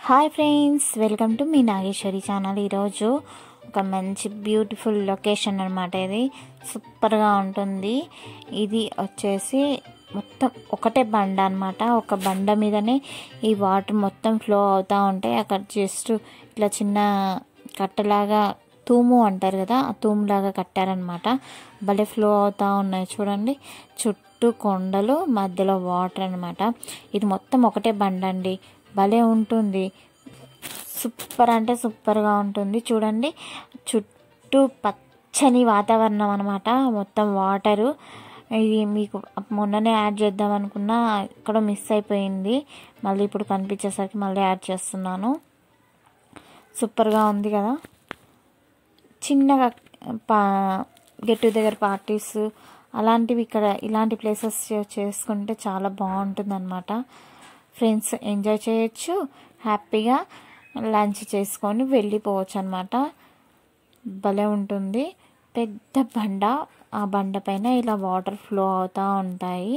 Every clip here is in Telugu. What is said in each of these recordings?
హాయ్ ఫ్రెండ్స్ వెల్కమ్ టు మీ నాగేశ్వరి ఛానల్ ఈరోజు ఒక మంచి బ్యూటిఫుల్ లొకేషన్ అనమాట ఇది సూపర్గా ఉంటుంది ఇది వచ్చేసి మొత్తం ఒకటే బండ అనమాట ఒక బండ మీదనే ఈ వాటర్ మొత్తం ఫ్లో అవుతూ ఉంటాయి అక్కడ జస్ట్ ఇట్లా చిన్న కట్టలాగా తూము అంటారు కదా ఆ తూములాగా కట్టారనమాట భలే ఫ్లో అవుతూ ఉన్నాయి చూడండి చుట్టూ కొండలు మధ్యలో వాటర్ అనమాట ఇది మొత్తం ఒకటే బండ అండి భలే ఉంటుంది సూపర్ అంటే సూపర్గా ఉంటుంది చూడండి చుట్టూ పచ్చని వాతావరణం అనమాట మొత్తం వాటరు ఇది మీకు మొన్ననే యాడ్ చేద్దాం అనుకున్నా ఇక్కడ మిస్ అయిపోయింది మళ్ళీ ఇప్పుడు కనిపించేసరికి మళ్ళీ యాడ్ చేస్తున్నాను సూపర్గా ఉంది కదా చిన్నగా పా గెట్ టుగెదర్ పార్టీస్ అలాంటివి ఇక్కడ ఇలాంటి ప్లేసెస్ చేసుకుంటే చాలా బాగుంటుంది అనమాట ఫ్రెండ్స్ ఎంజాయ్ చేయొచ్చు హ్యాపీగా లంచ్ చేసుకొని వెళ్ళిపోవచ్చు అనమాట భలే ఉంటుంది పెద్ద బండ ఆ బండ పైన ఇలా వాటర్ ఫ్లో అవుతూ ఉంటాయి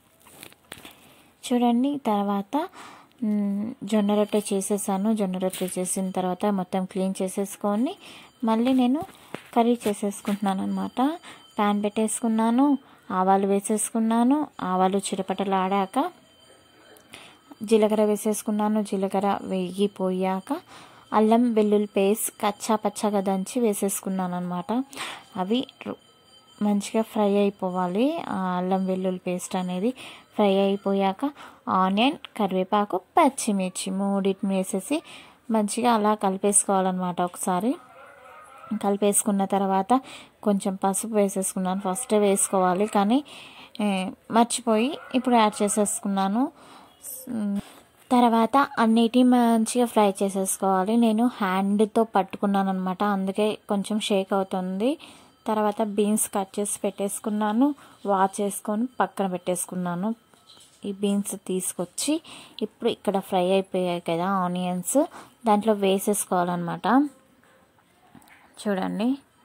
చూడండి తర్వాత జొన్న రొట్టె చేసేసాను జొన్న రొట్టె చేసిన తర్వాత మొత్తం క్లీన్ చేసేసుకొని మళ్ళీ నేను కర్రీ చేసేసుకుంటున్నాను అనమాట ప్యాన్ పెట్టేసుకున్నాను ఆవాలు వేసేసుకున్నాను ఆవాలు చిరపటలు ఆడాక జీలకర్ర వేసేసుకున్నాను జీలకర్ర వేగిపోయాక అల్లం వెల్లుల్లి పేస్ట్ కచ్చా పచ్చగా దంచి వేసేసుకున్నాను అనమాట అవి మంచిగా ఫ్రై అయిపోవాలి ఆ అల్లం వెల్లుల్లి పేస్ట్ అనేది ఫ్రై అయిపోయాక ఆనియన్ కరివేపాకు పచ్చిమిర్చి మూడింటిని వేసేసి మంచిగా అలా కలిపేసుకోవాలన్నమాట ఒకసారి కలిపేసుకున్న తర్వాత కొంచెం పసుపు వేసేసుకున్నాను ఫస్టే వేసుకోవాలి కానీ మర్చిపోయి ఇప్పుడు యాడ్ చేసేసుకున్నాను తర్వాత అన్నిటి మంచిగా ఫ్రై చేసేసుకోవాలి నేను హ్యాండ్తో పట్టుకున్నాను అనమాట అందుకే కొంచెం షేక్ అవుతుంది తర్వాత బీన్స్ కట్ చేసి పెట్టేసుకున్నాను వాచ్ చేసుకొని పక్కన పెట్టేసుకున్నాను ఈ బీన్స్ తీసుకొచ్చి ఇప్పుడు ఇక్కడ ఫ్రై అయిపోయాయి కదా ఆనియన్స్ దాంట్లో వేసేసుకోవాలన్నమాట చూడండి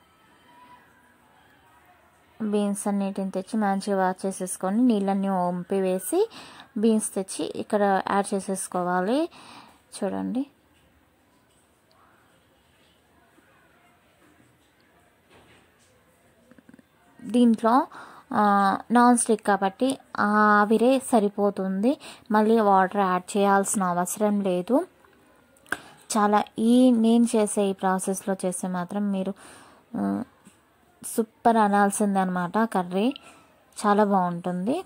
బీన్స్ అన్నిటిని తెచ్చి మంచిగా వాష్ చేసేసుకొని నీళ్ళన్నీ వంపి వేసి బీన్స్ తెచ్చి ఇక్కడ యాడ్ చేసేసుకోవాలి చూడండి దీంట్లో నాన్ స్టిక్ కాబట్టి ఆవిరే సరిపోతుంది మళ్ళీ వాటర్ యాడ్ చేయాల్సిన అవసరం లేదు చాలా ఈ నేను చేసే ఈ ప్రాసెస్లో చేస్తే మాత్రం మీరు సూపర్ అనాల్సిందే అనమాట కర్రీ చాలా బాగుంటుంది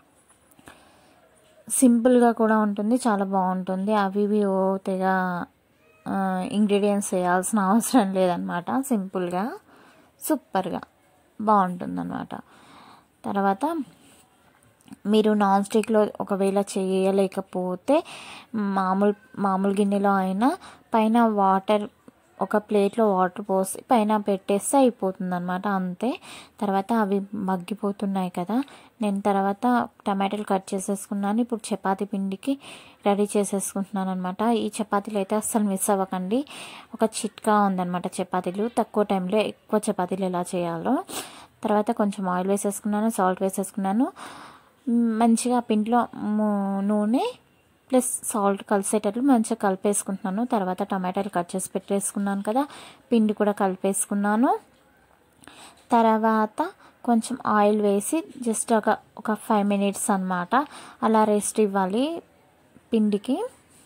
సింపుల్గా కూడా ఉంటుంది చాలా బాగుంటుంది అవి ఇవి ఓ తెగ ఇంగ్రీడియంట్స్ వేయాల్సిన అవసరం లేదనమాట సింపుల్గా సూపర్గా బాగుంటుంది అనమాట తర్వాత మీరు నాన్ స్టిక్లో ఒకవేళ చేయలేకపోతే మామూలు మామూలు గిన్నెలో అయినా పైన వాటర్ ఒక ప్లేట్లో వాటర్ పోసి పైన పెట్టేస్తే అయిపోతుంది అనమాట అంతే తర్వాత అవి మగ్గిపోతున్నాయి కదా నేను తర్వాత టమాటాలు కట్ చేసేసుకున్నాను ఇప్పుడు చపాతీ పిండికి రెడీ చేసేసుకుంటున్నాను అనమాట ఈ చపాతీలు అయితే అస్సలు మిస్ అవ్వకండి ఒక చిట్కా ఉందన్నమాట చపాతీలు తక్కువ టైంలో ఎక్కువ చపాతీలు ఎలా చేయాలో తర్వాత కొంచెం ఆయిల్ వేసేసుకున్నాను సాల్ట్ వేసేసుకున్నాను మంచిగా పిండిలో నూనె ప్లస్ సాల్ట్ కలిసేటట్లు మంచిగా కలిపేసుకుంటున్నాను తర్వాత టమాటాలు కట్ చేసి పెట్టేసుకున్నాను కదా పిండి కూడా కలిపేసుకున్నాను తర్వాత కొంచెం ఆయిల్ వేసి జస్ట్ ఒక ఒక ఫైవ్ మినిట్స్ అనమాట అలా రెస్ట్ ఇవ్వాలి పిండికి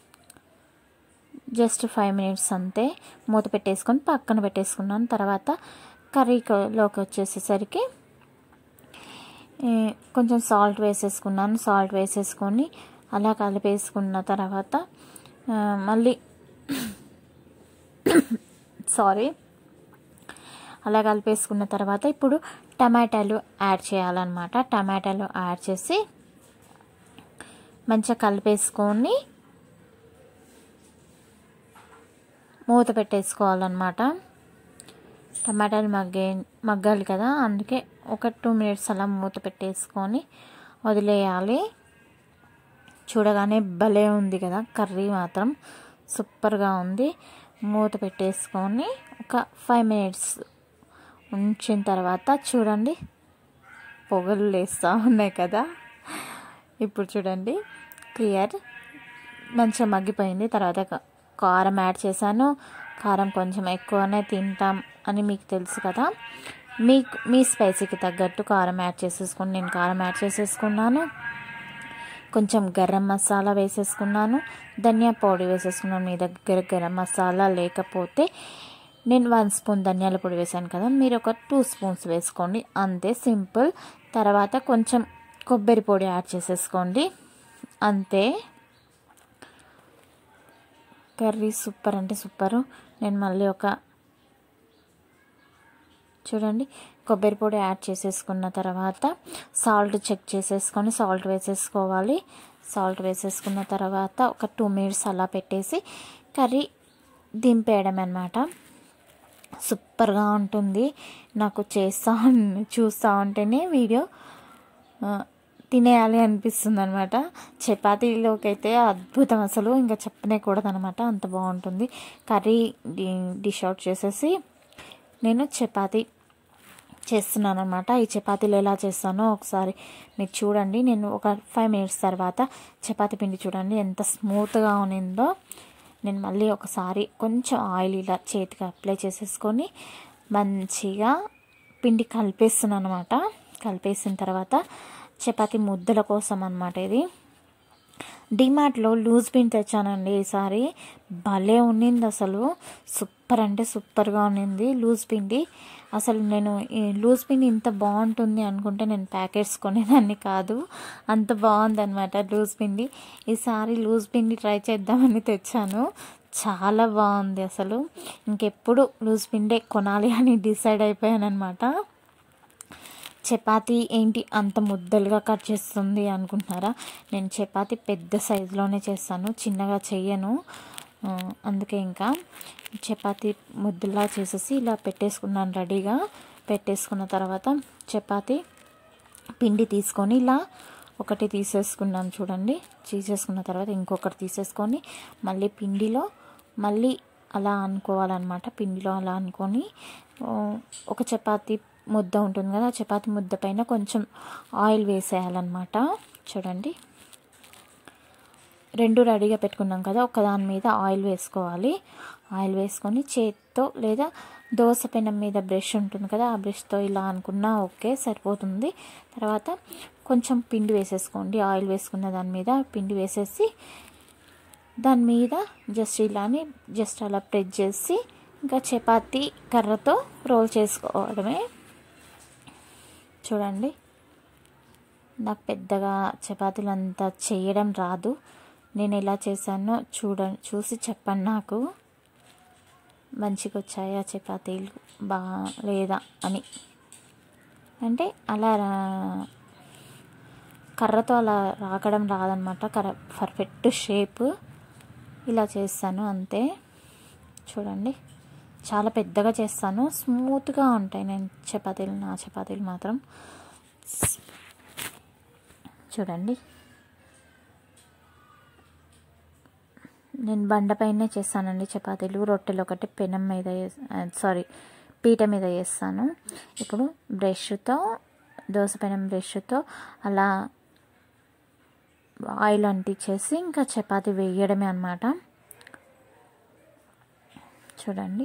జస్ట్ ఫైవ్ మినిట్స్ అంతే మూత పెట్టేసుకొని పక్కన పెట్టేసుకున్నాను తర్వాత కర్రీలోకి వచ్చేసేసరికి కొంచెం సాల్ట్ వేసేసుకున్నాను సాల్ట్ వేసేసుకొని అలా కలిపేసుకున్న తర్వాత మళ్ళీ సారీ అలా కలిపేసుకున్న తర్వాత ఇప్పుడు టమాటాలు యాడ్ చేయాలన్నమాట టమాటాలు యాడ్ చేసి మంచిగా కలిపేసుకొని మూత పెట్టేసుకోవాలన్నమాట టమాటాలు మగ్గే మగ్గాలి కదా అందుకే ఒక టూ మినిట్స్ అలా మూత పెట్టేసుకొని వదిలేయాలి చూడగానే భలే ఉంది కదా కర్రీ మాత్రం సూపర్గా ఉంది మూత పెట్టేసుకొని ఒక ఫైవ్ మినిట్స్ ఉంచిన తర్వాత చూడండి పొగలు లేస్తూ ఉన్నాయి కదా ఇప్పుడు చూడండి క్లియర్ మంచిగా మగ్గిపోయింది తర్వాత కారం యాడ్ చేశాను కారం కొంచెం ఎక్కువనే తింటాం అని మీకు తెలుసు కదా మీకు మీ స్పైసీకి తగ్గట్టు కారం యాడ్ చేసేసుకుని నేను కారం యాడ్ చేసేసుకున్నాను కొంచెం గరం మసాలా వేసేసుకున్నాను ధనియా పొడి వేసేసుకున్నాను మీ దగ్గర గరం మసాలా లేకపోతే నేను వన్ స్పూన్ ధనియాల పొడి వేసాను కదా మీరు ఒక టూ స్పూన్స్ వేసుకోండి అంతే సింపుల్ తర్వాత కొంచెం కొబ్బరి పొడి యాడ్ చేసేసుకోండి అంతే కర్రీ సూపర్ అంటే సూపరు నేను మళ్ళీ ఒక చూడండి కొబ్బరి పొడి యాడ్ చేసేసుకున్న తర్వాత సాల్ట్ చెక్ చేసేసుకొని సాల్ట్ వేసేసుకోవాలి సాల్ట్ వేసేసుకున్న తర్వాత ఒక టూ మినిట్స్ అలా పెట్టేసి కర్రీ దింపేయడం అనమాట సూపర్గా ఉంటుంది నాకు చేస్తా చూస్తూ ఉంటేనే వీడియో తినేయాలి అనిపిస్తుంది అనమాట చపాతీలోకి అయితే అద్భుతం అసలు ఇంకా చెప్పనే కూడదనమాట అంత బాగుంటుంది కర్రీ డిష్ అవుట్ చేసేసి నేను చపాతీ చేస్తున్నాను అనమాట ఈ చపాతీలు ఎలా చేస్తానో ఒకసారి మీరు చూడండి నేను ఒక ఫైవ్ మినిట్స్ తర్వాత చపాతీ పిండి చూడండి ఎంత స్మూత్గా ఉన్నిందో నేను మళ్ళీ ఒకసారి కొంచెం ఆయిల్ ఇలా చేతికి అప్లై చేసేసుకొని మంచిగా పిండి కలిపేస్తున్నాను అనమాట కలిపేసిన తర్వాత చపాతీ ముద్దల కోసం అనమాట ఇది డిమార్ట్లో లూజ్ పిండి తెచ్చానండి ఈసారి భలే ఉన్నింది అసలు సూపర్ అంటే సూపర్గా ఉన్నింది లూజ్ పిండి అసలు నేను ఈ లూజ్ పిండి ఇంత బాగుంటుంది అనుకుంటే నేను ప్యాకెట్స్ కొనేదాన్ని కాదు అంత బాగుందన్నమాట లూజ్ పిండి ఈసారి లూజ్ పిండి ట్రై చేద్దామని తెచ్చాను చాలా బాగుంది అసలు ఇంకెప్పుడు లూజ్ పిండే కొనాలి అని డిసైడ్ అయిపోయాను అనమాట చపాతీ ఏంటి అంత ముద్దలుగా కట్ చేస్తుంది అనుకుంటున్నారా నేను చపాతీ పెద్ద సైజులోనే చేస్తాను చిన్నగా చెయ్యను అందుకే ఇంకా చపాతీ ముద్దలా చేసేసి ఇలా పెట్టేసుకున్నాను రెడీగా పెట్టేసుకున్న తర్వాత చపాతీ పిండి తీసుకొని ఇలా ఒకటి తీసేసుకున్నాను చూడండి తీసేసుకున్న తర్వాత ఇంకొకటి తీసేసుకొని మళ్ళీ పిండిలో మళ్ళీ అలా అనుకోవాలన్నమాట పిండిలో అలా అనుకొని ఒక చపాతీ ముద్ద ఉంటుంది కదా చపాతీ ముద్ద పైన కొంచెం ఆయిల్ వేసేయాలన్నమాట చూడండి రెండు రెడీగా పెట్టుకున్నాం కదా ఒకదాని మీద ఆయిల్ వేసుకోవాలి ఆయిల్ వేసుకొని చేత్తో లేదా దోశ పెనం మీద బ్రష్ ఉంటుంది కదా ఆ బ్రష్తో ఇలా అనుకున్నా ఓకే సరిపోతుంది తర్వాత కొంచెం పిండి వేసేసుకోండి ఆయిల్ వేసుకున్న దాని మీద పిండి వేసేసి దాని మీద జస్ట్ ఇలాని జస్ట్ అలా ప్రెస్ చేసి ఇంకా చపాతీ కర్రతో రోల్ చేసుకోవడమే చూడండి నాకు పెద్దగా చపాతీలు అంతా చేయడం రాదు నేను ఎలా చేశానో చూడ చూసి చెప్పండి నాకు మంచిగా వచ్చాయా చపాతీలు బా లేదా అని అంటే అలా కర్రతో అలా రాకడం రాదనమాట కర్ర పర్ఫెక్ట్ షేప్ ఇలా చేస్తాను అంతే చూడండి చాలా పెద్దగా చేస్తాను స్మూత్గా ఉంటాయి నేను చపాతీలు నా చపాతీలు మాత్రం చూడండి నేను బండపైనే చేస్తానండి చపాతీలు రొట్టెలు ఒకటి పెనం మీద సారీ పీట మీద చేస్తాను ఇప్పుడు బ్రష్తో దోశ పెనం బ్రష్తో అలా ఆయిల్ అంటించేసి ఇంకా చపాతీ వేయడమే అనమాట చూడండి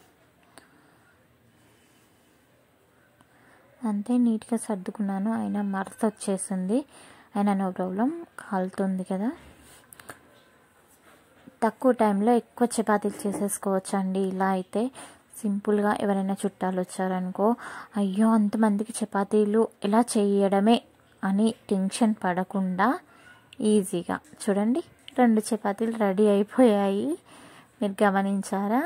అంతే నీట్గా సర్దుకున్నాను అయినా మరత వచ్చేసింది అయినా నో ప్రాబ్లం కాలుతుంది కదా తక్కువ టైంలో ఎక్కువ చపాతీలు చేసేసుకోవచ్చు అండి ఇలా అయితే సింపుల్గా ఎవరైనా చుట్టాలు వచ్చారనుకో అయ్యో అంతమందికి చపాతీలు ఎలా చేయడమే అని టెన్షన్ పడకుండా ఈజీగా చూడండి రెండు చపాతీలు రెడీ అయిపోయాయి మీరు గమనించారా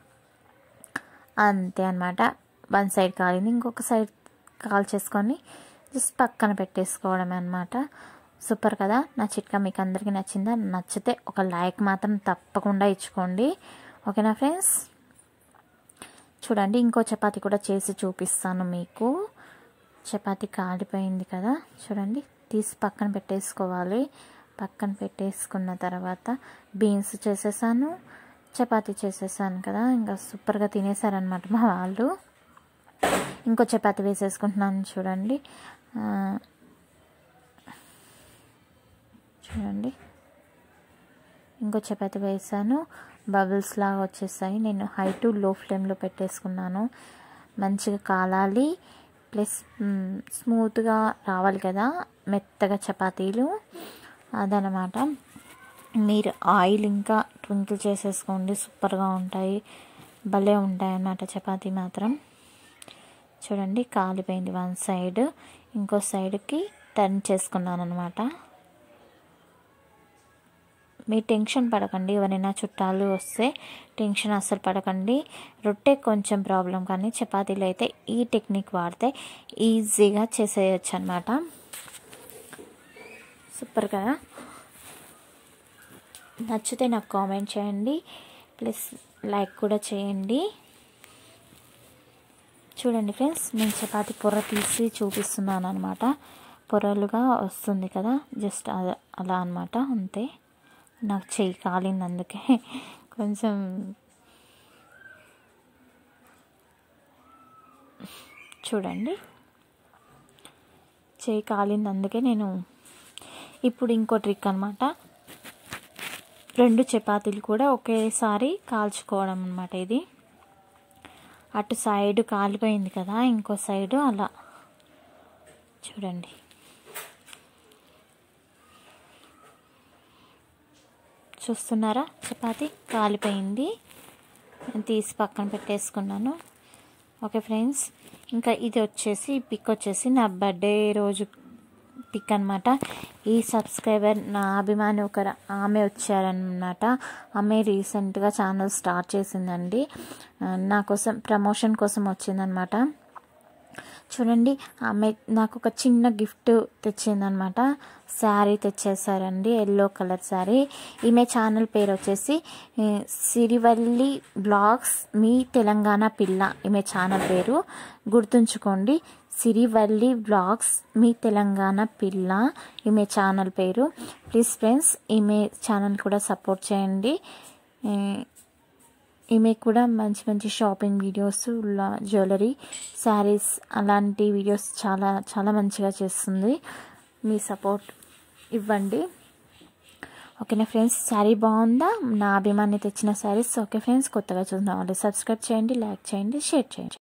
అంతే అనమాట వన్ సైడ్ కాలింది ఇంకొక సైడ్ కాల్ చేసుకొని జస్ట్ పక్కన పెట్టేసుకోవడమే అనమాట సూపర్ కదా నా చిట్కా మీకు అందరికీ నచ్చిందా నచ్చితే ఒక లైక్ మాత్రం తప్పకుండా ఇచ్చుకోండి ఓకేనా ఫ్రెండ్స్ చూడండి ఇంకో చపాతీ కూడా చేసి చూపిస్తాను మీకు చపాతీ కాలిపోయింది కదా చూడండి తీసి పక్కన పెట్టేసుకోవాలి పక్కన పెట్టేసుకున్న తర్వాత బీన్స్ చేసేసాను చపాతీ చేసేసాను కదా ఇంకా సూపర్గా తినేసారనమాట మా వాళ్ళు ఇంకో చపాతీ వేసేసుకుంటున్నాను చూడండి చూడండి ఇంకో చపాతి వేసాను బబుల్స్ లాగా వచ్చేసాయి నేను హై టు లో ఫ్లేమ్లో పెట్టేసుకున్నాను మంచిగా కాలాలి ప్లస్ స్మూత్గా రావాలి కదా మెత్తగా చపాతీలు అదనమాట మీరు ఆయిల్ ఇంకా ట్వింకిల్ చేసేసుకోండి సూపర్గా ఉంటాయి భలే ఉంటాయి అన్నమాట చపాతీ మాత్రం చూడండి కాలిపోయింది వన్ సైడ్ ఇంకో సైడ్కి టర్న్ చేసుకున్నాను అనమాట మీరు టెన్షన్ పడకండి ఎవరైనా చుట్టాలు వస్తే టెన్షన్ అస్సలు పడకండి రొట్టె కొంచెం ప్రాబ్లం కానీ చపాతీలు అయితే ఈ టెక్నిక్ వాడితే ఈజీగా చేసేయచ్చు అనమాట సూపర్ కదా నచ్చితే నాకు కామెంట్ చేయండి ప్లస్ లైక్ కూడా చేయండి చూడండి ఫ్రెండ్స్ నేను చపాతి పొర తీసి చూపిస్తున్నాను అనమాట పొరలుగా వస్తుంది కదా జస్ట్ అలా అనమాట అంతే నాకు చెయ్యి కాలింది అందుకే కొంచెం చూడండి చెయ్యి కాలింది అందుకే నేను ఇప్పుడు ఇంకో ట్రిక్ అనమాట రెండు చపాతీలు కూడా ఒకేసారి కాల్చుకోవడం అనమాట ఇది అటు సైడ్ కాలిపోయింది కదా ఇంకో సైడు అలా చూడండి చూస్తున్నారా చపాతి కాలిపోయింది నేను తీసి పక్కన పెట్టేసుకున్నాను ఓకే ఫ్రెండ్స్ ఇంకా ఇది వచ్చేసి పిక్ వచ్చేసి నా బర్త్డే రోజు పిక్ అనమాట ఈ సబ్స్క్రైబర్ నా అభిమాని ఒక ఆమె వచ్చారనమాట ఆమె రీసెంట్గా ఛానల్ స్టార్ట్ చేసిందండి నా కోసం ప్రమోషన్ కోసం వచ్చిందనమాట చూడండి ఆమె నాకు ఒక చిన్న గిఫ్ట్ తెచ్చిందనమాట శారీ తెచ్చేసారండి ఎల్లో కలర్ శారీ ఈమె ఛానల్ పేరు వచ్చేసి సిరివల్లి బ్లాగ్స్ మీ తెలంగాణ పిల్ల ఈమె ఛానల్ పేరు గుర్తుంచుకోండి సిరివల్లి బ్లాగ్స్ మీ తెలంగాణ పిల్ల ఈమె ఛానల్ పేరు ప్లీజ్ ఫ్రెండ్స్ ఈమె ఛానల్ కూడా సపోర్ట్ చేయండి ఈమె కూడా మంచి మంచి షాపింగ్ వీడియోస్ జ్యువెలరీ శారీస్ అలాంటి వీడియోస్ చాలా చాలా మంచిగా చేస్తుంది మీ సపోర్ట్ ఇవ్వండి ఓకేనా ఫ్రెండ్స్ శారీ బాగుందా నా అభిమాని తెచ్చిన శారీస్ ఓకే ఫ్రెండ్స్ కొత్తగా చూద్దాం వాళ్ళు సబ్స్క్రైబ్ చేయండి లైక్ చేయండి షేర్ చేయండి